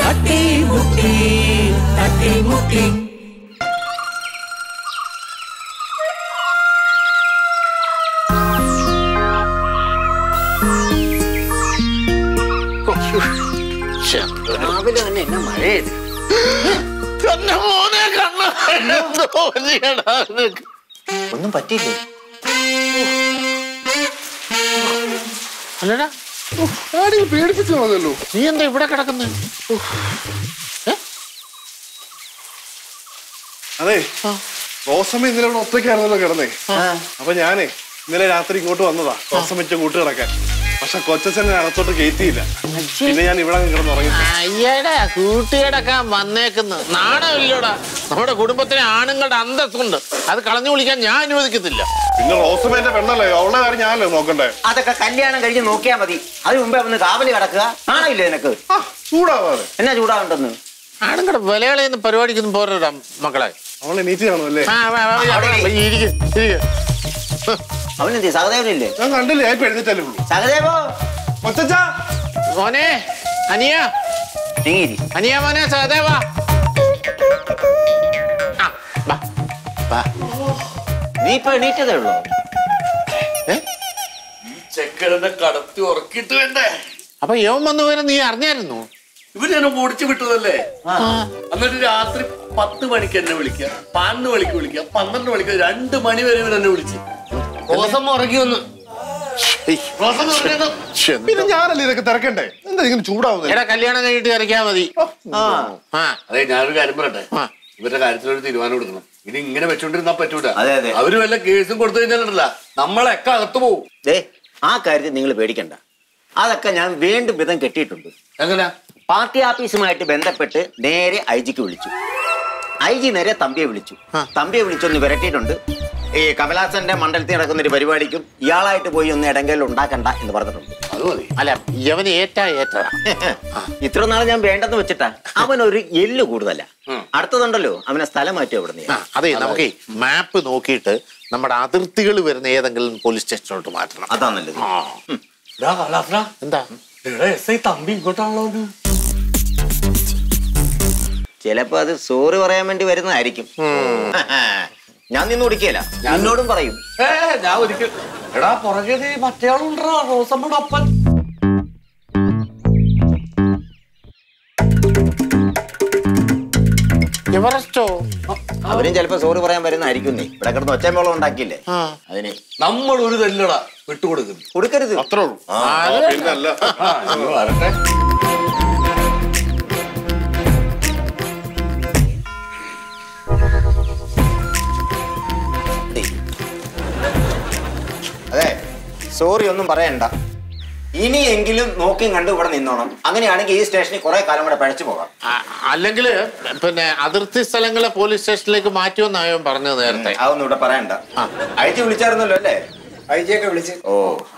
തട്ടിമുട്ടി തട്ടിമുട്ടി രാവിലെ തന്നെ എന്നെ മഴയത് തന്നെ മോനെ കണ്ണ എന്തോ പറ്റിയെടാ നിനക്ക്? ഒന്നും പറ്റിയില്ലേ അല്ലടാ ആരെയും പേടിപ്പിച്ചു മതിയല്ലോ നീ എന്താ ഇവിടെ കിടക്കുന്നത് അതെ റോസമ്മ ഇന്നലെ ഇവിടെ ഒറ്റയ്ക്കായിരുന്നല്ലോ കിടന്നേ അപ്പൊ ഞാനേ ഇന്നലെ രാത്രി ഇങ്ങോട്ട് വന്നതാ റോസമ്മയ്ക്ക് കൂട്ട് കിടക്കാൻ പക്ഷെ കൊച്ചച്ഛനെ അകത്തോട്ട് കയറ്റിയില്ല പിന്നെ ഞാൻ ഇവിടെ അങ്ങ് കിടന്നുറങ്ങി അയ്യടാ കൂട്ടിയടക്കാൻ വന്നേക്കുന്നു നാണമില്ലോടാ നമ്മുടെ കുടുംബത്തിലെ ആണുങ്ങളുടെ അന്തസ്സുണ്ട് അത് കളഞ്ഞു വിളിക്കാൻ ഞാൻ അനുവദിക്കത്തില്ല പിന്നെ റോസമ്മേന്റെ പെണ്ണല്ലേ അവളുടെ കാര്യം ഞാനല്ലേ നോക്കണ്ടേ അതൊക്കെ കല്യാണം കഴിഞ്ഞ് നോക്കിയാ മതി അതിന് മുമ്പേ ഒന്ന് കാവലി കിടക്കുക ആണയില്ലേ നിനക്ക് ആ ചൂടാവാതെ എന്നാ ചൂടാവുണ്ടെന്ന് ആണുങ്ങളുടെ വിലകളെയൊന്നും പരിപാടിക്കൊന്നും പോരാ മക്കളെ അവളെ നീറ്റ് കാണുമല്ലേ ആ, വാ, വാ, വാ, അവിടെ വാ, ഇരിക്ക്, ഇരിക്ക്. അവനെന്തി സഹദേവനില്ലേ ഞാൻ കണ്ടില്ല ഞാൻ ഇപ്പൊ എഴുന്നേറ്റല്ലേ ഉള്ളൂ സഹദേവോ കൊച്ചച്ചാ മോനെ അനിയ നീങ്ങിരി അനിയ മോനെ സഹദേവാ ആ, വാ, വാ. നീ ഇപ്പൊ എണീറ്റതേ ഉള്ളൂ ഏ? ചെക്കനെ കടത്തി ഉറക്കിട്ട് വേണ്ടേ അപ്പൊ യവൻ വന്നു വരെ നീ അറിഞ്ഞായിരുന്നു ഇവര് എന്നെ ഓടിച്ചു വിട്ടതല്ലേ എന്നിട്ട് രാത്രി പത്ത് മണിക്ക് എന്നെ വിളിക്കുക പതിനൊന്ന് മണിക്ക് വിളിക്കുക പന്ത്രണ്ട് മണിക്ക് രണ്ട് മണി വരെ ഇവർ എന്നെ വിളിച്ച് റോസമ്മ ഉറങ്ങി വന്ന് റോസമ്മ ഉറങ്ങിയത് പിന്നെ ഞാനല്ലേ ഇതൊക്കെ തിരക്കണ്ടേ എന്താ ഇങ്ങനെ ചൂടാവുന്നത് എടാ കല്യാണം കഴിഞ്ഞിട്ട് ഇറക്കിയാ മതി ആ ആ അതെ ഞാനൊരു കാര്യം പറയട്ടെ ആ. ഇവരുടെ കാര്യത്തിൽ ഒരു തീരുമാനം എടുക്കണം ഇനി ഇങ്ങനെ വെച്ചോണ്ടിരുന്നാ പറ്റൂല അതെ, അതെ. അവര് വല്ല കേസും കൊടുത്തു കഴിഞ്ഞാലല്ല നമ്മളൊക്കെ അകത്ത് പോവും ദേ ആ കാര്യത്തിൽ നിങ്ങൾ പേടിക്കണ്ട അതൊക്കെ ഞാൻ വീണ്ടും വിധം കെട്ടിയിട്ടുണ്ട് എങ്ങനെയാ പാർട്ടി ഓഫീസുമായിട്ട് ബന്ധപ്പെട്ട് നേരെ ഐ ജിക്ക് വിളിച്ചു ഐ ജി നേരെ തമ്പിയെ വിളിച്ചു തമ്പിയെ വിളിച്ചൊന്ന് വിരട്ടിയിട്ടുണ്ട് ഈ കമലാസന്റെ മണ്ഡലത്തിൽ നടക്കുന്ന ഒരു പരിപാടിക്കും ഇയാളായിട്ട് പോയി ഒന്ന് ഇടങ്കൽ ഉണ്ടാക്കണ്ട എന്ന് പറഞ്ഞിട്ടുണ്ട് അത് മതി അല്ല യവന് ഏറ്റാ ഏറ്റതാ ഇത്ര നാൾ ഞാൻ വേണ്ടെന്ന് വെച്ചിട്ടാ അവനൊരു എല്ല് കൂടുതല ഉം. അടുത്തതുണ്ടല്ലോ അവനെ സ്ഥലം മാറ്റി അവിടുന്ന് ആ, അതെ നമുക്ക് മാപ്പ് നോക്കിയിട്ട് നമ്മുടെ അതിർത്തികൾ വരുന്ന ഏതെങ്കിലും പോലീസ് സ്റ്റേഷനിലോട്ട് മാറ്റണം അതാ നല്ലത് ആ. എടാ കലാസ്ര എന്താ എടാ എസ് ഐ തമ്പി ഇങ്ങോട്ടാണല്ലോ ഇത്. ചിലപ്പോ അത് സോറി പറയാൻ വേണ്ടി വരുന്നതായിരിക്കും ഞാൻ നിന്ന് കുടിക്കല എന്നോടും പറയും ഏ ഞാൻ ഒരിക്കൽ എടാ പുറകെ ദേ മറ്റേയാളുണ്ടാ റോസമ്മയുടെ അപ്പൻ എവറസ്റ്റോ അവരും ചിലപ്പോ സോറി പറയാൻ വരുന്നതായിരിക്കും നീ ഇവിടെ കിടന്ന് ഒച്ചമ്പോളം ഉണ്ടാക്കിയില്ലേ ആ. അതിന് നമ്മൾ ഒരു തല്ലടാ വിട്ടുകൊടുക്കുന്നു കൊടുക്കരുത് അത്രേ ഉള്ളൂ ആ, ആ, പിന്നല്ല ആ, ഇനി വരട്ടെ അതെ സോറി ഒന്നും പറയണ്ട ഇനിയെങ്കിലും നോക്കിയും കണ്ട് ഇവിടെ നിന്നോണം അങ്ങനെയാണെങ്കിൽ ഈ സ്റ്റേഷനിൽ കുറെ കാലം കൂടെ പഴച്ചു പോകാം അല്ലെങ്കിൽ പിന്നെ അതിർത്തി സ്ഥലങ്ങളെ പോലീസ് സ്റ്റേഷനിലേക്ക് മാറ്റുമെന്നായോ പറഞ്ഞത് നേരത്തെ അതൊന്നും ഇവിടെ പറയണ്ട അയച്ചു വിളിച്ചായിരുന്നല്ലോ അല്ലേ ഐജിയൊക്കെ വിളിച്ച് ഓ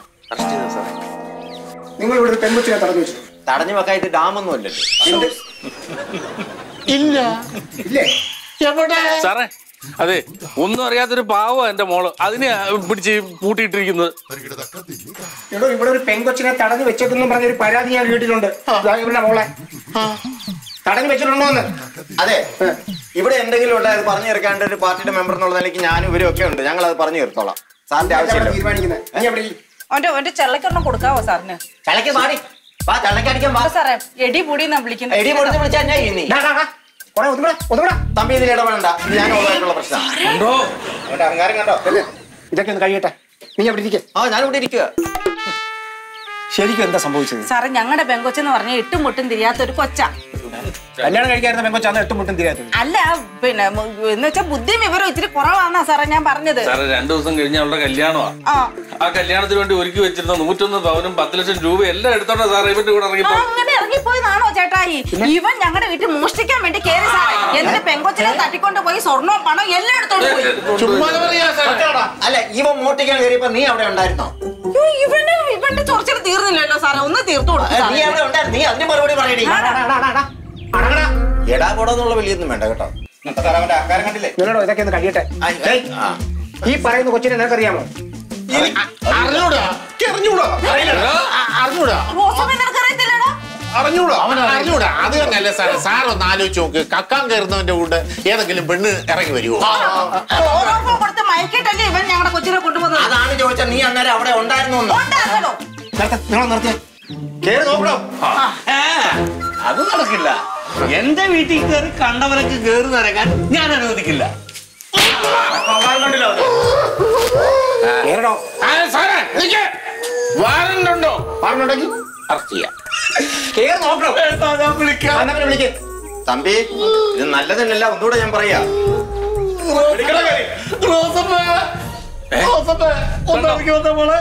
നിങ്ങൾ ഇവിടെ ഒരു പെൺകുച്ചിനെ തടഞ്ഞു വെച്ചു തടഞ്ഞു വെക്കായിട്ട് ഡാമൊന്നും അല്ലല്ലോ ഇല്ല ഇല്ലേ എവിടെ സാറേ അതെ ഒന്നും അറിയാത്തൊരു പാവ എന്റെ മോള് അതിനെ പിടിച്ച് പൂട്ടിയിട്ടിരിക്കുന്നത് എടോ ഇവിടെ ഒരു പെൺകൊച്ചിനെ തടഞ്ഞു വെച്ചേക്കെന്നും പറഞ്ഞൊരു പരാതി ഞാൻ കേട്ടിട്ടുണ്ട് ദാ ഇവരുടെ മോളെ തടഞ്ഞു വെച്ചിട്ടുണ്ടോ എന്ന് അതെ ഇവിടെ എന്തെങ്കിലും ഉണ്ടായത് പറഞ്ഞു തീർക്കാണ്ട് ഒരു പാർട്ടിയുടെ മെമ്പർ എന്നുള്ള നിലയ്ക്ക് ഞാനും ഇവരും ഒക്കെ ഉണ്ട് ഞങ്ങൾ അത് പറഞ്ഞു തീർത്തോളാം സാറിന്റെ ആവശ്യമില്ല തീരുമാനിക്കുന്നത് നീ എവിടെ അവന്റെ അവന്റെ ചെള്ളക്കൊരെണ്ണം കൊടുക്കാവോ സാറിന് ചളയ്ക്ക് മാറി വാ ചളക്കടിക്കാൻ വാ അപ്പൊ സാറേ എടി പൊടി എന്നാ വിളിക്കുന്നത് എടി പൊടുത്ത് വിളിച്ചാൽ ഞാൻ ഇനി ഡാ, ഡാ, ഡാ. കുറെ ഒതുങ്ങടാ ഒതുങ്ങടാ തമ്പി ഇതിൽ ഇടപെടണ്ട ഇത് ഞാൻ ഉള്ളതായിട്ടുള്ള പ്രശ്നം ഉണ്ടോ അവന്റെ അഹങ്കാരം കണ്ടോ ഇതൊക്കെ ഒന്ന് കഴിയട്ടെ നീ എവിടെ ഇരിക്കുക ആ ഞാൻ ഇവിടെ ഇരിക്കുക ശരിക്കും എന്താ സംഭവിച്ചത് സാറേ ഞങ്ങളുടെ പെങ്കൊച്ചെന്ന് പറഞ്ഞ എട്ടും മുട്ടും തിരിയാത്ത ഒരു കൊച്ച കല്യാണം കഴിക്കായിരുന്ന പെൺകൊച്ചാന്ന് എട്ടും മുട്ടും തിരിയാത്തത് അല്ല പിന്നെ മ- എന്ന് വെച്ചാൽ ബുദ്ധിയും വിവരം ഇത്തിരി കുറവാന്നാ സാറേ ഞാൻ പറഞ്ഞത് സാറേ രണ്ടു ദിവസം കഴിഞ്ഞ അവളുടെ കല്യാണമാ ആ ആ കല്യാണത്തിന് വേണ്ടി ഒരുക്കി വെച്ചിരുന്ന നൂറ്റൊന്ന് പവനും പത്ത് ലക്ഷം രൂപ എല്ലാം എടുത്തോണ്ടാ സാറേ ഇവന്റെ കൂടെ ആ, ഇറങ്ങിപ്പോ അങ്ങനെ ഇറങ്ങിപ്പോയതാണോ ചേട്ടായി ഇവൻ ഞങ്ങളുടെ വീട്ടിൽ മോഷ്ടിക്കാൻ വേണ്ടി കയറി സാറേ എന്റെ പെങ്കൊച്ചിനെ തട്ടിക്കൊണ്ട് പോയി സ്വർണവും പണം എല്ലാം എടുത്തോണ്ട് പോയി ചുമ്മാ പറയാ സാറേ അല്ല ഇവ മോട്ടിക്കാൻ കയറിയപ്പോ നീ അവിടെ ഉണ്ടായിരുന്നോ അയ്യോ, ഇവന് ഇവന്റെ ചൊറച്ചിൽ തീർന്നില്ലല്ലോ സാറേ ഒന്ന് തീർത്തു കൊടുത്തു നീ സാറേ. അവിടെ ഉണ്ടായിരുന്നു നീ അതിന് മറുപടി പറയടി എടാ പോടാന്നുള്ള വലിയൊന്നും വേണ്ട കേട്ടോ സാർ അവന്റെ അഹങ്കാരം കണ്ടില്ലേ നിങ്ങളോ ഇതൊക്കെ ഒന്ന് കഴിയട്ടെ ആ, ഏയ്, ആ. ഈ പറയുന്ന കൊച്ചിനെ നിനക്കറിയാമോ അറിഞ്ഞൂടാ അറിഞ്ഞൂടാ ആ, അറിഞ്ഞൂടാ റോസമ്മ നിനക്കറിയത്തില്ലടാ അറിഞ്ഞൂടാ അവൻ അറിഞ്ഞൂടാ അത് തന്നെയല്ലേ സാറേ സാർ ഒന്ന് ആലോചിച്ച് നോക്ക് കക്കാൻ കയറുന്നവന്റെ കൂടെ ഏതെങ്കിലും പെണ്ണ് ഇറങ്ങി വരുമോ ഓരോപ്പം കൊടുത്ത് മയക്കിട്ടല്ലേ ഇവൻ ഞങ്ങളുടെ കൊച്ചിനെ കൊണ്ടുപോകുന്നത് അതാണ് ചോദിച്ചത് നീ അന്നേരം അവിടെ ഉണ്ടായിരുന്നു എന്ന്. ഉണ്ടാകണോ നിങ്ങൾ നിർത്തിയ കേറി നോക്കണം ഏ, അത് നടക്കില്ല എന്റെ വീട്ടിൽ കയറി കണ്ടവരൊക്കെ കയറി നിറങ്ങാൻ ഞാൻ അനുവദിക്കില്ല കേറണോ ആ, സാറേ നിക്ക്. വാറണ്ട് ഉണ്ടോ പറഞ്ഞുണ്ടെങ്കിൽ അറസ്റ്റ് ചെയ്യാം കേറി നോക്കണം ഏട്ടാ, ഞാൻ വിളിക്കാം അന്നവനെ വിളിക്കേ തമ്പി ഇത് നല്ലതല്ല ഒന്നുകൂടെ ഞാൻ പറയാ റോസമ്മ റോസമ്മ ഒന്ന് ഇറങ്ങി വന്ന മോളെ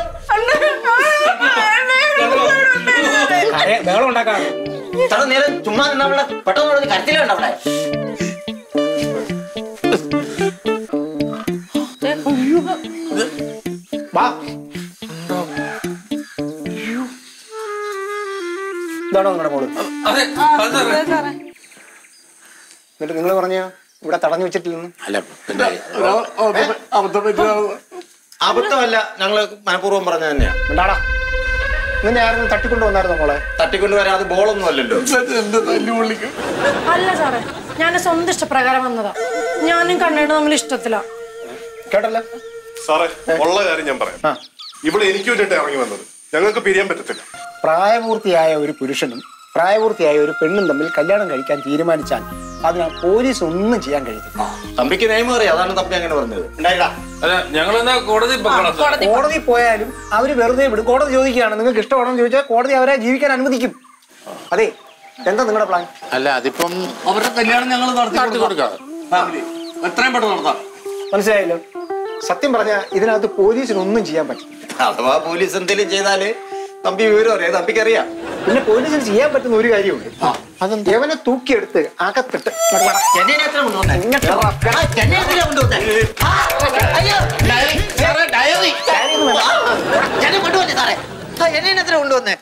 ബഹളം ഉണ്ടാക്കാൻ തട നേരം ചുമ്മാ നിന്നവിടെ പെട്ടെന്ന് പറഞ്ഞ് കരച്ചിലുണ്ട് അവിടെ വാ ഇതാണോ നിങ്ങളുടെ മോള് അതെ അത് സാറേ. എന്നിട്ട് നിങ്ങൾ പറഞ്ഞ ഇവിടെ തടഞ്ഞു വെച്ചിട്ടില്ലെന്ന് അല്ല പിന്നെ അബദ്ധം പറ്റിയതാണ് അബദ്ധമല്ല ഞങ്ങള് മനഃപൂർവ്വം പറഞ്ഞ തന്നെയാ ഉണ്ടാടാ നിന്നെ ആരും തട്ടിക്കൊണ്ട് വന്നായിരുന്നോ മോളെ തട്ടിക്കൊണ്ടുവരാൻ അത് ബോളൊന്നും അല്ലല്ലോ എന്റെ തല്ലു പൊള്ളിക്കും അല്ല സാറേ ഞാൻ സ്വന്തം ഇഷ്ടപ്രകാരം വന്നതാ ഞാനും കണ്ണേട് നമ്മൾ ഇഷ്ടത്തിലാ കേട്ടല്ലോ സാറേ ഉള്ള കാര്യം ഞാൻ പറയാം ആ. ഇവിടെ എനിക്ക് വേണ്ടിയിട്ട് ഇറങ്ങി വന്നത് ഞങ്ങൾക്ക് പിരിയാൻ പറ്റത്തില്ല പ്രായപൂർത്തിയായ ഒരു പുരുഷനും പ്രായപൂർത്തിയായ ഒരു പെണ്ണും തമ്മിൽ കല്യാണം കഴിക്കാൻ തീരുമാനിച്ചാൽ അതിന് പോലീസ് ഒന്നും ചെയ്യാൻ കഴിയത്തില്ല തമ്പിക്ക് നിയമം അറിയാം അതാണ് തമ്പി അങ്ങനെ പറഞ്ഞത് ഉണ്ടായിടാ അല്ല ഞങ്ങൾ എന്നാ കോടതി പൊക്കണം സാർ. കോടതി പോയാലും അവര് വെറുതെ വിടും കോടതി ചോദിക്കുകയാണ് നിങ്ങൾക്ക് ഇഷ്ടമാണെന്ന് ചോദിച്ചാൽ കോടതി അവരെ ജീവിക്കാൻ അനുവദിക്കും അതെ എന്താ നിങ്ങളുടെ പ്ലാൻ അല്ല അതിപ്പം അവരുടെ കല്യാണം ഞങ്ങൾ നടത്തി നടത്തി കൊടുക്കാം. ഫാമിലി എത്രയും പെട്ടെന്ന് നടത്താം മനസ്സിലായല്ലോ സത്യം പറഞ്ഞാൽ ഇതിനകത്ത് പോലീസിന് ഒന്നും ചെയ്യാൻ പറ്റില്ല അഥവാ പോലീസ് എന്തെങ്കിലും ചെയ്താല് തമ്പി വിവരം അറിയാം തമ്പിക്ക് അറിയാം പിന്നെ പോലീസിന് ചെയ്യാൻ പറ്റുന്ന ഒരു കാര്യമുണ്ട് യവനെ തൂക്കിയെടുത്ത് അകത്തിട്ട് എന്നെ എത്ര കൊണ്ടുവന്നേ ഇങ്ങോട്ട് വാ. എടാ, എന്നെ എന്തിനാ കൊണ്ടുവന്നേ ആ, അയ്യോ ഡയറി സാറേ ഡയറി ആ, എന്നെ കൊണ്ടുവന്നേ സാറേ ആ, എന്നെ എത്ര കൊണ്ടുവന്നേ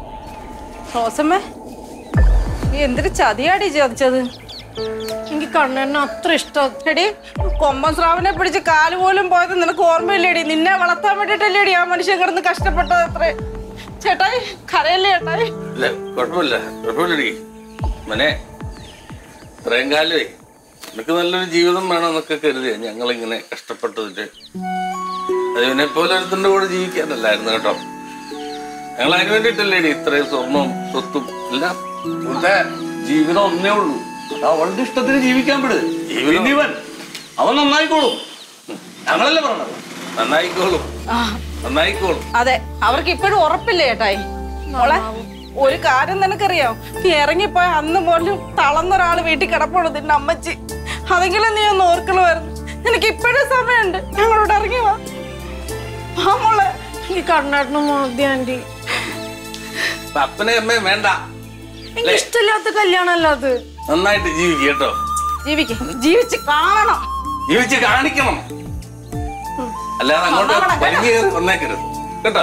റോസമ്മേ നീ എന്തൊരു ചതിയാടി ചതിച്ചത് എനിക്ക് കണ്ണേണ്ണ അത്ര ഇഷ്ടം എടി കൊമ്പൻ സ്രാവിനെ പിടിച്ച് കാല് പോലും പോയത് നിനക്ക് ഓർമ്മയില്ലേടി നിന്നെ വളർത്താൻ വേണ്ടിട്ടല്ലേടി ആ മനുഷ്യൻ കിടന്ന് കഷ്ടപ്പെട്ടത് അത്രേ ചേട്ടായി കരയല്ലേ ചേട്ടായി ഇല്ല കുഴപ്പമില്ല കുഴപ്പമില്ലടി മനെ ഇത്രയും കാലമേ നിനക്ക് നല്ലൊരു ജീവിതം വേണമെന്നൊക്കെ കരുതിയ ഞങ്ങളിങ്ങനെ കഷ്ടപ്പെട്ടതിട്ട് അത് ഇവനെ പോലെ ഒരുത്തിന്റെ കൂടെ ജീവിക്കാനല്ലായിരുന്നു കേട്ടോ ഞങ്ങൾ അതിന് വേണ്ടിയിട്ടല്ലേടി ഇത്രയും സ്വർണവും സ്വത്തും എല്ലാം ഇവിടുത്തെ ജീവിതം ഒന്നേ ഉള്ളൂ അത് അവളുടെ ഇഷ്ടത്തിന് ജീവിക്കാൻ വിട് പിന്നെ ഇവൻ അവൻ നന്നായിക്കോളും ഞങ്ങളല്ലേ പറഞ്ഞത് നന്നായിക്കോളും നന്നായിക്കോളും അതെ അവർക്ക് ഇപ്പോഴും ഉറപ്പില്ലേ ചേട്ടായി മോളെ ഒരു കാര്യം നിനക്കറിയാം നീ ഇറങ്ങിപ്പോയ അന്ന് പോലും തളർന്നൊരാള് വീട്ടിൽ കിടപ്പുള്ളൂ നിന്റെ അമ്മച്ചി അതെങ്കിലും നീ ഒന്ന് ഓർക്കണമായിരുന്നു നിനക്ക് ഇപ്പോഴും സമയമുണ്ട് ഞങ്ങളോട് ഇറങ്ങി വാ വാ മോളെ ഈ കണ്ണേട്ടനും മതി ആന്റി അപ്പൊ അപ്പനെ അമ്മയും വേണ്ട എനിക്ക് ഇഷ്ടമില്ലാത്ത കല്യാണമല്ല അത് നന്നായിട്ട് ജീവിക്കുക കേട്ടോ ജീവിക്ക് ജീവിച്ച് കാണണം ജീവിച്ച് കാണിക്കണം അല്ലാതെ അങ്ങോട്ട് നന്നാവണം, വലിഞ്ഞു കയറി വന്നേക്കരുത് കേട്ടോ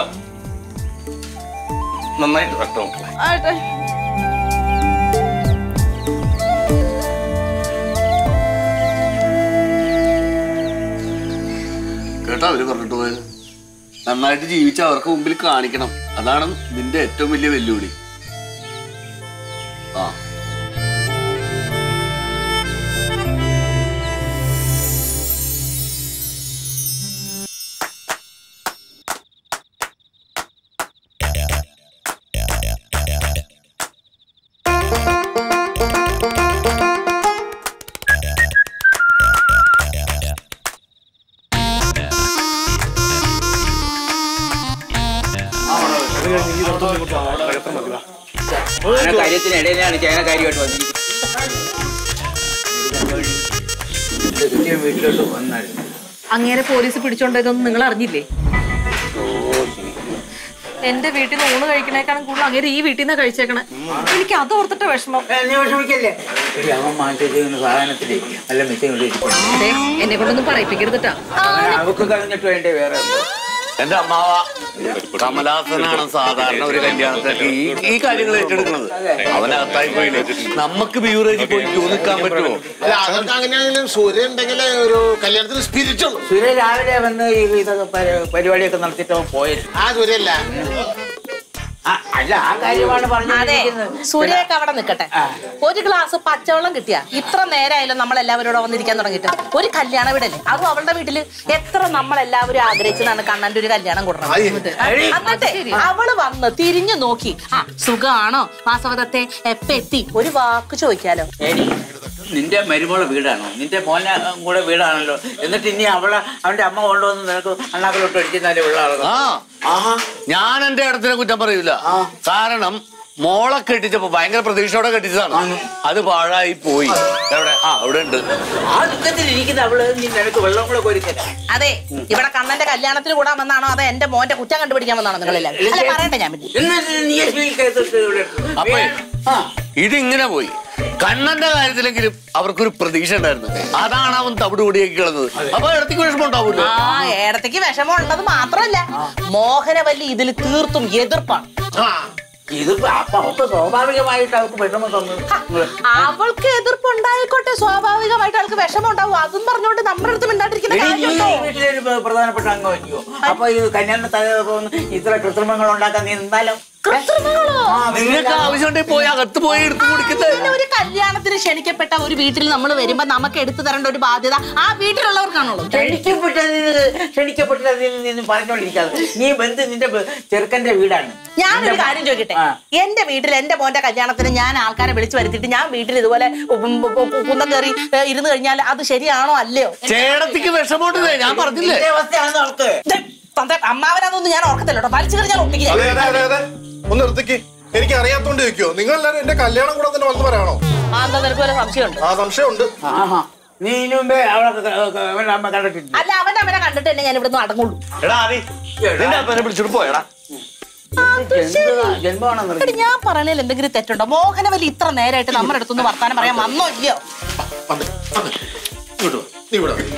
നന്നായിട്ട് വട്ടോ ആട്ടെ കേട്ടോ അവര് പറഞ്ഞിട്ട് പോയത് നന്നായിട്ട് ജീവിച്ച് അവർക്ക് മുമ്പിൽ കാണിക്കണം അതാണ് നിന്റെ ഏറ്റവും വലിയ വെല്ലുവിളി ആ കാര്യത്തിനിടയിലാണ് ചേന കാര്യമായിട്ട് വന്നിരിക്കുന്നത് വീട്ടിലോട്ട് വന്നായിരുന്നു അങ്ങേരെ പോലീസ് പിടിച്ചോണ്ടതൊന്നും നിങ്ങൾ അറിഞ്ഞില്ലേ എന്റെ വീട്ടിൽ നിന്ന് ഊണ് കഴിക്കണേക്കാളും കൂടുതൽ അങ്ങേര് ഈ വീട്ടിൽ നിന്ന് കഴിച്ചേക്കണേ എനിക്ക് അത് ഓർത്തിട്ട് വിഷമം വിഷമിക്കല്ലേ അവൻ മാറ്റിച്ചിരുന്ന സാധനത്തില് നല്ല മിച്ചം അതെ എന്നെ കൊണ്ടൊന്നും പറയിപ്പിക്കരുതട്ടാ അവക്ക് കഴിഞ്ഞിട്ട് വേണ്ടേ വേറെ എന്റെ അമ്മാവ കമലാസനാണ് സാധാരണ ഒരു കല്യാണത്തിലേക്ക് ഈ ഈ കാര്യങ്ങൾ ഏറ്റെടുക്കുന്നത് അവനകത്തായി പോയില്ലേ നമുക്ക് ബീവറേജിൽ പോയി ക്യൂ നിൽക്കാൻ പറ്റുമോ അല്ല അതൊക്കെ അങ്ങനെയാണെങ്കിലും സൂര്യ ഉണ്ടെങ്കിൽ ഒരു കല്യാണത്തിന് സ്പിരിറ്റ് ഉള്ളൂ സുരേ രാവിലെ വന്ന് ഈ ഇതൊക്കെ പരി- പരിപാടിയൊക്കെ നടത്തിയിട്ട് അവൻ പോയത് ആ സൂര്യല്ല അല്ല ആ കാര്യമാണ് അതെ പറഞ്ഞിരിക്കുന്നത് സൂര്യയൊക്കെ അവിടെ നിൽക്കട്ടെ ഒരു ഗ്ലാസ് പച്ചവെള്ളം കിട്ടിയാ ഇത്ര നേരമായാലും നമ്മൾ എല്ലാവരും ഇവിടെ വന്നിരിക്കാൻ തുടങ്ങിയിട്ട് ഒരു കല്യാണ വീടല്ലേ അതും അവളുടെ വീട്ടില് എത്ര നമ്മൾ എല്ലാവരും ആഗ്രഹിച്ചതാണ് കണ്ണന്റെ ഒരു കല്യാണം കൊടുക്കണം എന്നിട്ട് അവള് വന്ന് തിരിഞ്ഞു നോക്കി ആ സുഖാണോ വാസവദത്തെ എപ്പ എത്തി ഒരു വാക്ക് ചോദിക്കാലോ എടി നിന്റെ മരുമോളെ വീടാണോ നിന്റെ മോനെ കൂടെ വീടാണല്ലോ എന്നിട്ട് ഇനി അവളെ അവന്റെ അമ്മ കൊണ്ടുവന്ന് നിനക്ക് അണ്ണാക്കിലോട്ട് അടിക്കുന്നാലേ ഉള്ള ആളുകൾ ആ ആഹാ ഞാൻ എന്റെ ഇടത്തിനെ കുറ്റം പറയൂല കാരണം മോളെ കെട്ടിച്ചപ്പോ ഭയങ്കര പ്രതീക്ഷയോടെ കെട്ടിച്ചതാണ് അത് പാഴായി പോയി എവിടെ ആ അവിടെ ഉണ്ട് ആ ദുഃഖത്തിൽ ഇരിക്കുന്ന അവള് നീ നിനക്ക് വെള്ളം കൂടെ കോരിത്തരാം അതെ ഇവിടെ കണ്ണന്റെ കല്യാണത്തിന് കൂടാൻ വന്നാണോ അതെ എന്റെ മോന്റെ കുറ്റം കണ്ടുപിടിക്കാൻ വന്നാണോ നിങ്ങളെല്ലാവരും അല്ല പറയട്ടെ ഞാൻ പിന്നെ എന്നിട്ട് നീ സ്വീകരിക്കത്തിട്ട് ഇവിടെ അപ്പൊ ആ ഇതിങ്ങനെ പോയി കണ്ണന്റെ കാര്യത്തിലെങ്കിലും അവർക്കൊരു പ്രതീക്ഷ ഉണ്ടായിരുന്നു അതാണ് അവൻ തവിട് കൂടിയേക്ക് കിടന്നത് അപ്പൊ ഇടത്തേക്ക് വിഷമം ഉണ്ടാവില്ല ആ ഏടത്തേക്ക് വിഷമം ഉള്ളത് മാത്രമല്ല മോഹനവല്ലി ഇതിൽ തീർത്തും എതിർപ്പാണ് ഇതിപ്പോ അപ്പൊ അവൾക്ക് സ്വാഭാവികമായിട്ട് അവൾക്ക് വിഷമം തന്നു അവൾക്ക് എതിർപ്പുണ്ടായിക്കോട്ടെ സ്വാഭാവികമായിട്ട് അവൾക്ക് വിഷമം ഉണ്ടാവും അതും പറഞ്ഞുകൊണ്ട് നമ്മുടെ അടുത്ത് മിണ്ടാണ്ടിരിക്കുന്ന എടി, നീ കാര്യമുണ്ടോ ഈ വീട്ടിലെ ഒരു പ്ര- പ്രധാനപ്പെട്ട അംഗമല്ലയോ അപ്പൊ ഇത് കല്യാണ തലേന്ന് ഇത്ര കൃത്രിമങ്ങൾ ഉണ്ടാക്കാൻ നീ നിന്നാലോ കൃത്രിമങ്ങളോ? ആ, നിങ്ങൾക്ക് ആവശ്യമുണ്ടെങ്കിൽ പോയി അകത്ത് പോയി എടുത്തു കുടിക്കുന്നത് പിന്നെ ഒരു കല്യാണത്തിന് ക്ഷണിക്കപ്പെട്ട ഒരു വീട്ടിൽ നമ്മൾ വരുമ്പോ നമുക്ക് എടുത്തു തരേണ്ട ഒരു ബാധ്യത ആ വീട്ടിലുള്ളവർക്കാണുള്ളത് ക്ഷണിക്കപ്പെട്ടതിൽ ക്ഷണിക്കപ്പെട്ടതിൽ നിന്ന് പറഞ്ഞോണ്ടിരിക്കാതെ നീ ബന്ധു നിന്റെ ബ- ചെറുക്കന്റെ വീടാണ് ഞാനൊരു കാര്യം ചോദിക്കട്ടെ ആ. എന്റെ വീട്ടിൽ എന്റെ മോന്റെ കല്യാണത്തിന് ഞാൻ ആൾക്കാരെ വിളിച്ചു വരുത്തിയിട്ട് ഞാൻ വീട്ടിൽ ഇതുപോലെ ഉം ഉം ഉം കുന്തം കയറി ഏ, ഇരുന്ന് കഴിഞ്ഞാൽ അത് ശരിയാണോ അല്ലയോ ചേടത്തിക്ക് വിഷമമുണ്ടെന്നേ ഞാൻ പറഞ്ഞില്ലേ നിന്റെ അവസ്ഥയാണ് അവൾക്ക് ദേ, തന്റെ അമ്മാവനാന്നൊന്നും ഞാൻ ഓർക്കത്തില്ല കേട്ടോ വലിച്ചു കയറി ഞാൻ ഒട്ടിക്കുക അതെ അതെ അതെ അതെ ഒന്ന് നിർത്തിക്ക് എനിക്ക് അറിയാത്തോണ്ട് ചോദിക്കോ നിങ്ങൾ എല്ലാരും എന്റെ കല്യാണം കൂടെ തന്നെ വന്നു പറയാണോ ആ എന്താ നിനക്ക് വല്ല സംശയമുണ്ട് ആ സംശയമുണ്ട് ആഹാ നീ ഇതിനു മുമ്പേ അവളെ ക- ക- അവന്റെ അമ്മ കണ്ടിട്ടില്ല അല്ല അവൻ അവനെ കണ്ടിട്ട് തന്നെ ഞാൻ ഇവിടുന്ന് അടങ്ങുള്ളൂ എടാ ആദി നിന്റെ അപ്പനെ വിളിച്ചിട്ട് പോയടാ ജന്മമാണെന്ന് എടി, ഞാൻ പറഞ്ഞതിൽ എന്തെങ്കിലും തെറ്റുണ്ടോ മോഹനവല്ലി ഇത്ര നേരമായിട്ട് നമ്മുടെ അടുത്തൊന്ന് വർത്താനം പറയാൻ വന്നോ ഇല്ലയോ വന്നേ, വന്നേ. ഇങ്ങോട്ട് വാ. നീ ഇവിടെ വാ.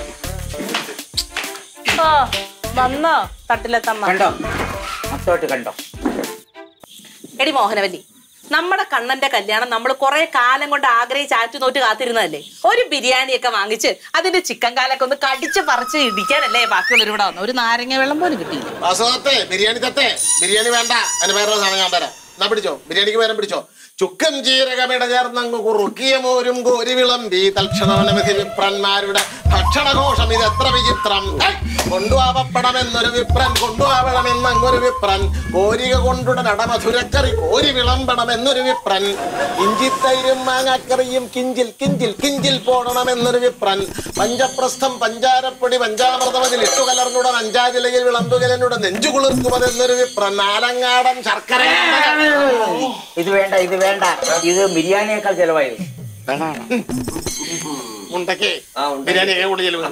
ആ വന്നോ തട്ടിലെത്തമ്മ കണ്ടോ മൊത്തമായിട്ട് കണ്ടോ എടി മോഹനവല്ലി നമ്മുടെ കണ്ണന്റെ കല്യാണം നമ്മൾ കുറെ കാലം കൊണ്ട് ആഗ്രഹിച്ച് ആറ്റുനോറ്റ് കാത്തിരുന്നതല്ലേ ഒരു ബിരിയാണിയൊക്കെ വാങ്ങിച്ച് അതിന്റെ ചിക്കൻ കാലൊക്കെ ഒന്ന് കടിച്ച് പറിച്ച് ഇടിക്കാനല്ലേ ബാക്കിയുള്ളവർ ഇവിടെ വന്നു ഒരു നാരങ്ങ വെള്ളം പോലും കിട്ടിയില്ല വാസവത്തെ ബിരിയാണി തത്തെ ബിരിയാണി വേണ്ട അതിന് വേറെ സാധനം ഞാൻ തരാം എന്നാ പിടിച്ചോ ബിരിയാണിക്ക് പേരം പിടിച്ചോ ചുക്കും ജീരകമിട ചേർന്നങ്ങ് കുറുക്കിയ മോരും കോരി വിളമ്പി തൽക്ഷണമനവധി വിപ്രന്മാരുടെ ഭക്ഷണഘോഷം ഇത് എത്ര വിചിത്രം ഹൈ! കൊണ്ടുപോവപ്പെടമെന്നൊരു വിപ്രൻ കൊണ്ടുപോവണമെന്നങ്ങൊരു വിപ്രൻ കോരിക കൊണ്ടുടൻ അടമധുരക്കറി കോരി വിളമ്പണമെന്നൊരു വിപ്രൻ ഇഞ്ചിത്തൈരും മാങ്ങാക്കറിയും കിഞ്ചിൽ കിഞ്ചിൽ കിഞ്ചിൽ പോടണമെന്നൊരു വിപ്രൻ പഞ്ചപ്രസ്ഥം പഞ്ചാരപ്പൊടി പഞ്ചാമൃതം അതിൽ ഇട്ടു കലർന്നുടൻ അഞ്ചാതിലയിൽ വിളമ്പുകലനുടെ നെഞ്ചു കുളിർക്കുമതെന്നൊരു വിപ്രൻ നാലങ്ങാടൻ ശർക്കര ഇത് വേണ്ട ഇത് വേണ്ട ഇത് ബിരിയാണിയേക്കാൾ ചെലവായത് ഉണ്ടക്കേ ബിരിയാണി കൂടി ചെലവ്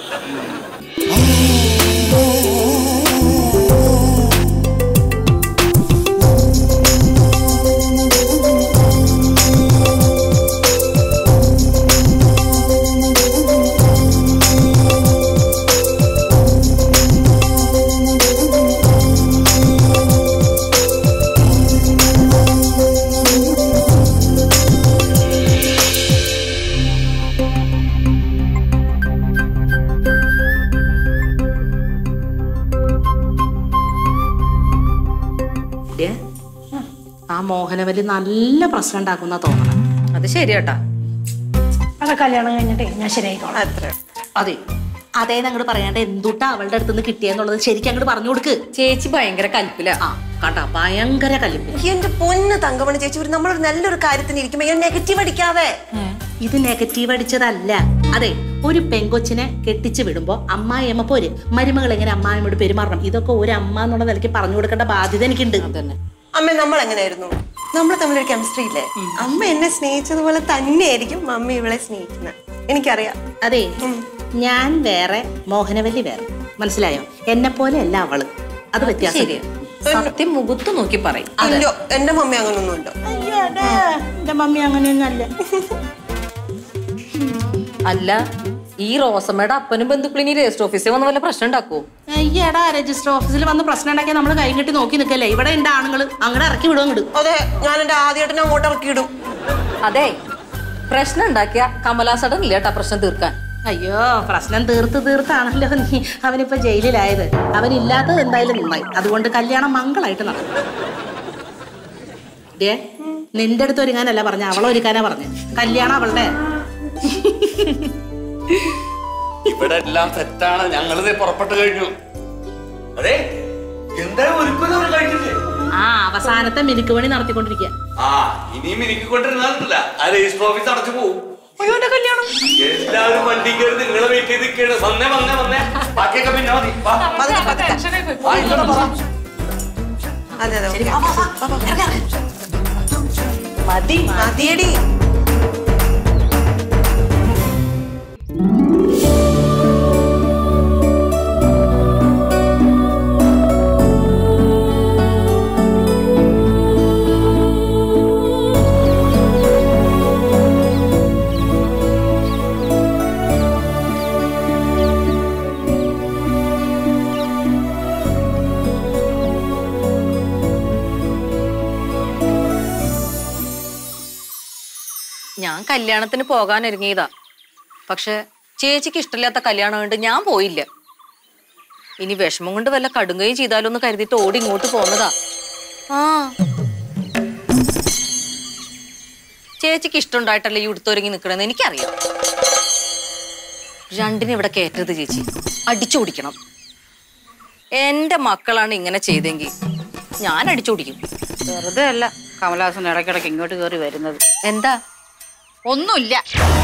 ഏ? ആ മോഹനവല്ലി നല്ല പ്രശ്നം ഉണ്ടാക്കുന്ന തോന്നണം അത് ശരിയാട്ടാ അതൊക്കെ കല്യാണം കഴിഞ്ഞിട്ടേ ഞാൻ ശരിയായിക്കോളാം അത്ര അതെ അതേ അങ്ങോട്ട് പറയാണ്ട് എന്തുട്ടാ അവളുടെ അടുത്ത് നിന്ന് കിട്ടിയെന്നുള്ളത് ശരിക്കും അങ്ങോട്ട് പറഞ്ഞു കൊടുക്ക് ചേച്ചി ഭയങ്കര കൽപ്പില ആ കണ്ടാ ഭയങ്കര കലിപ്പ് എന്റെ പൊന്ന് തങ്കമണി ചേച്ചി ഒരു നമ്മളൊരു നല്ലൊരു കാര്യത്തിന് ഇരിക്കുമ്പോ ഇങ്ങനെ നെഗറ്റീവ് അടിക്കാതെ ഇത് നെഗറ്റീവ് അടിച്ചതല്ല അതെ ഒരു പെങ്കൊച്ചിനെ കെട്ടിച്ചു വിടുമ്പോ അമ്മായിയമ്മ പോര് മരുമകൾ എങ്ങനെ അമ്മായിയോട് പെരുമാറണം ഇതൊക്കെ ഒരു അമ്മ എന്നുള്ള നിലയ്ക്ക് പറഞ്ഞു കൊടുക്കേണ്ട ബാധ്യത എനിക്കുണ്ട് തന്നെ അമ്മ നമ്മൾ എങ്ങനെയായിരുന്നു നമ്മൾ തമ്മിലൊരു കെമിസ്ട്രി ഇല്ലേ അമ്മ എന്നെ സ്നേഹിച്ചതുപോലെ തന്നെയായിരിക്കും മമ്മി ഇവളെ സ്നേഹിക്കുന്നത് എനിക്കറിയാം അതെ ഞാൻ വേറെ മോഹനവല്ലി വേറെ മനസ്സിലായോ എന്നെ പോലെ അല്ല അവള് അത് വ്യത്യാസം ശരിയാ സത്യം മുഖത്ത് നോക്കി പറയും ഇല്ലോ എന്റെ മമ്മി അങ്ങനൊന്നുമില്ല എന്റെ മമ്മി അങ്ങനെയൊന്നും അല്ല അല്ല ഈ റോസമ്മയുടെ അപ്പനും ബന്ധുക്കളും ഇനി രജിസ്റ്റർ ഓഫീസിൽ വന്ന വല്ല പ്രശ്നം ഉണ്ടാക്കുവോ അയ്യടാ രജിസ്റ്റർ ഓഫീസിൽ വന്ന് പ്രശ്നം ഉണ്ടാക്കിയാൽ നമ്മൾ കൈ കെട്ടി നോക്കി നിൽക്കല്ലേ ഇവിടെ ഉണ്ട് ആണുങ്ങൾ അങ്ങടെ ഇറക്കി വിടും അങ്ങോട്ട് അതെ ഞാൻ എന്റെ ആദ്യമായിട്ട് അങ്ങോട്ട് ഇറക്കിയിടും അതെ പ്രശ്നം ഉണ്ടാക്കിയ കമലാസടൻ ഇല്ല കേട്ടാ പ്രശ്നം തീർക്കാൻ അയ്യോ പ്രശ്നം തീർത്ത് തീർത്താണല്ലോ നീ അവനിപ്പോ ജയിലിലായത് അവനില്ലാത്തത് എന്തായാലും നന്നായി അതുകൊണ്ട് കല്യാണം മംഗളായിട്ട് നടക്കും ഡേ നിന്റെ അടുത്ത് ഒരുങ്ങാനല്ല പറഞ്ഞ അവളെ ഒരുക്കാനാ പറഞ്ഞ കല്യാണം അവളുടെ ഇവിടെ എല്ലാം സെറ്റാണ് ഞങ്ങളിത് പുറപ്പെട്ടു കഴിഞ്ഞു അതെ എന്താ ഒരുക്കുന്നത് കഴിഞ്ഞില്ലേ ആ അവസാനത്തെ മിനുക്ക് പണി നടത്തിക്കൊണ്ടിരിക്കുക ആ ഇനിയും എനിക്കൊണ്ടിരുന്നില്ല ആ രജിസ്റ്റർ ഓഫീസ് അടച്ചു പോകും കല്യാണം എല്ലാവരും വണ്ടി കയറി നിങ്ങളെ വെയിറ്റ് ചെയ്ത് നിൽക്കുകയാണ് വന്നേ വന്നേ വന്നേ ബാക്കിയൊക്കെ പിന്നെ മതി വാ. ആ, ഇങ്ങോട്ട് പറ. അതെ അതെ ഓക്കേ. മതി മതിയടി ഞാൻ കല്യാണത്തിന് പോകാൻ ഒരുങ്ങിയതാ പക്ഷെ ചേച്ചിക്ക് ഇഷ്ടമില്ലാത്ത കല്യാണം കൊണ്ട് ഞാൻ പോയില്ല ഇനി വിഷമം കൊണ്ട് വല്ല കടുങ്ങുകയും ചെയ്താലോ എന്ന് കരുതിയിട്ട് ഓടി ഇങ്ങോട്ട് പോന്നതാ ആ ചേച്ചിക്ക് ഇഷ്ടമുണ്ടായിട്ടല്ലേ ഈ ഉടുത്തൊരുങ്ങി നിൽക്കണമെന്ന് എനിക്കറിയാം രണ്ടിനും ഇവിടെ കയറ്റരുത് ചേച്ചി അടിച്ചു കുടിക്കണം എന്റെ മക്കളാണ് ഇങ്ങനെ ചെയ്തെങ്കിൽ ഞാൻ അടിച്ചു കുടിക്കും വെറുതെ അല്ല കമലഹാസൻ ഇടയ്ക്കിടയ്ക്ക് ഇങ്ങോട്ട് കയറി വരുന്നത് എന്താ ഒന്നുമില്ല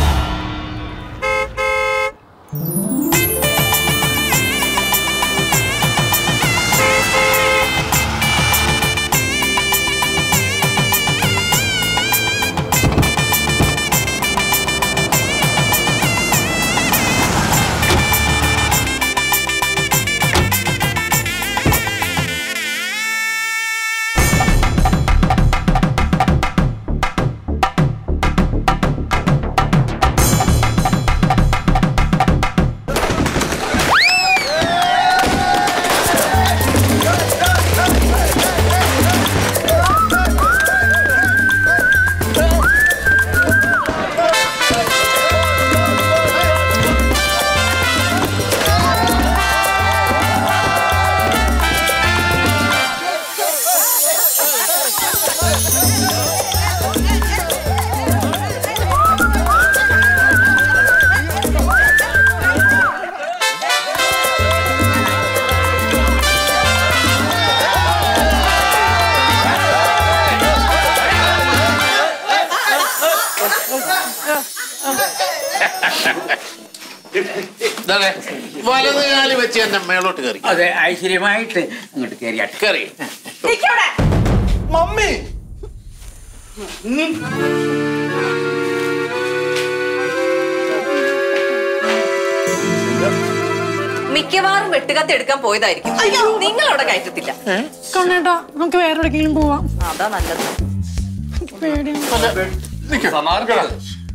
ഇതാണേ, വലത് കാലി വെച്ച് എന്നെ മേളോട്ട് കയറി അതെ ഐശ്വര്യമായിട്ട് അങ്ങോട്ട് കയറിയാട്ടെ കയറി മമ്മി മിക്കവാറും വെട്ടുകത്ത് എടുക്കാൻ പോയതായിരിക്കും നിങ്ങൾ അവിടെ കയറ്റത്തില്ല കണ്ണേട്ടാ നമുക്ക് വേറെ എവിടെയെങ്കിലും പോവാം അതാ നല്ലത് സമാധാനം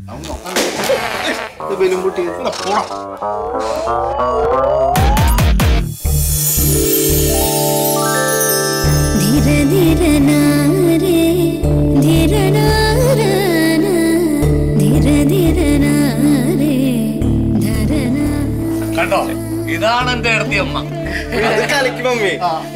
ധീര ധീര നാരേ ധീര നാരാന ധീര ധീര നാരേ ധരന കണ്ടോ ഇതാണ് എന്റെ ഇടത്തി അമ്മ കളിക്കും മമ്മി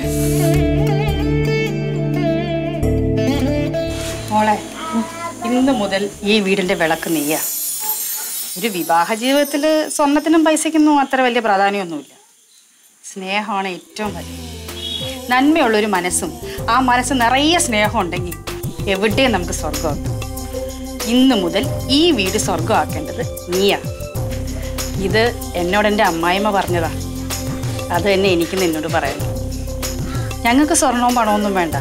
മോളെ ഇന്ന് മുതൽ ഈ വീടിന്റെ വിളക്ക് നീയാ ഒരു വിവാഹ ജീവിതത്തിൽ സ്വർണത്തിനും പൈസയ്ക്കൊന്നും അത്ര വലിയ പ്രാധാന്യമൊന്നുമില്ല സ്നേഹമാണ് ഏറ്റവും വലുത് നന്മയുള്ളൊരു മനസ്സും ആ മനസ്സ് നിറയെ സ്നേഹം ഉണ്ടെങ്കിൽ എവിടെയും നമുക്ക് സ്വർഗമാക്കും ഇന്ന് മുതൽ ഈ വീട് സ്വർഗമാക്കേണ്ടത് നീയാ ഇത് എന്നോട് എൻ്റെ അമ്മായിമ്മ പറഞ്ഞതാ അത് തന്നെ എനിക്ക് നിന്നോട് പറയുന്നു ഞങ്ങൾക്ക് സ്വർണവും പണമൊന്നും വേണ്ട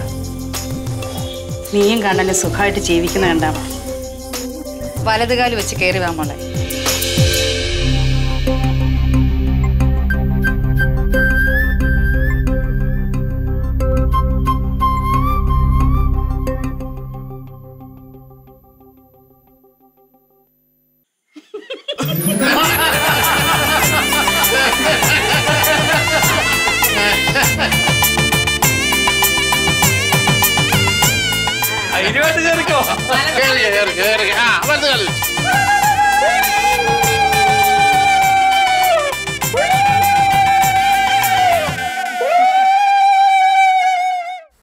നീയും കണ്ണന് സുഖമായിട്ട് ജീവിക്കുന്ന കണ്ടാ മതി. വലതുകാല് വെച്ച് കയറി വാ മോളെ ധൈര്യമായിട്ട് കയറിക്കോ കേറി കേറി കേറി ആ വലത് കാലി വെച്ച്